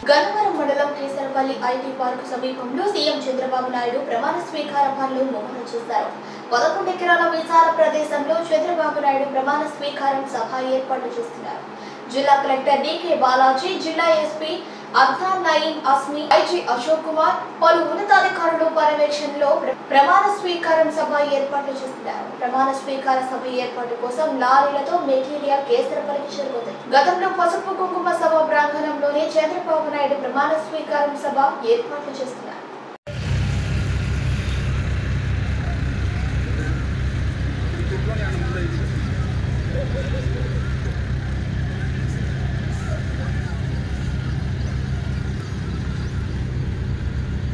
గన్నవరం మండలం Kesarapalli IT park సమీపంలో CM Chandrababu Naidu ప్రమాణ స్వీకార పనులు ముమ్మరం చేశారు పదకొండు ఎకరాల విశాల ప్రదేశంలో చంద్రబాబు నాయుడు ప్రమాణ స్వీకారం సభ ఏర్పాటు చేస్తున్నారు జిల్లా కలెక్టర్ డికే బాలాజీ జిల్లా ఎస్పీ అద్నాన్ నయీం అస్మి ఐజీ అశోక్ కుమార్ పలు ఉన్నతాధికారులు పర్యవేక్షణలో ప్ర- ప్రమాణ స్వీకారం సభ ఏర్పాటు చేస్తున్నారు ప్రమాణ స్వీకార సభ ఏర్పాటు కోసం లారీలతో మెటీరియల్ కేసరపల్లికి చేరుకుంది గతంలో పసుపు కుంకుమ సభ ప్రాంగణంలోనే చంద్రబాబు నాయుడు ప్రమాణ స్వీకారం సభ ఏర్పాట్లు చేస్తున్నారు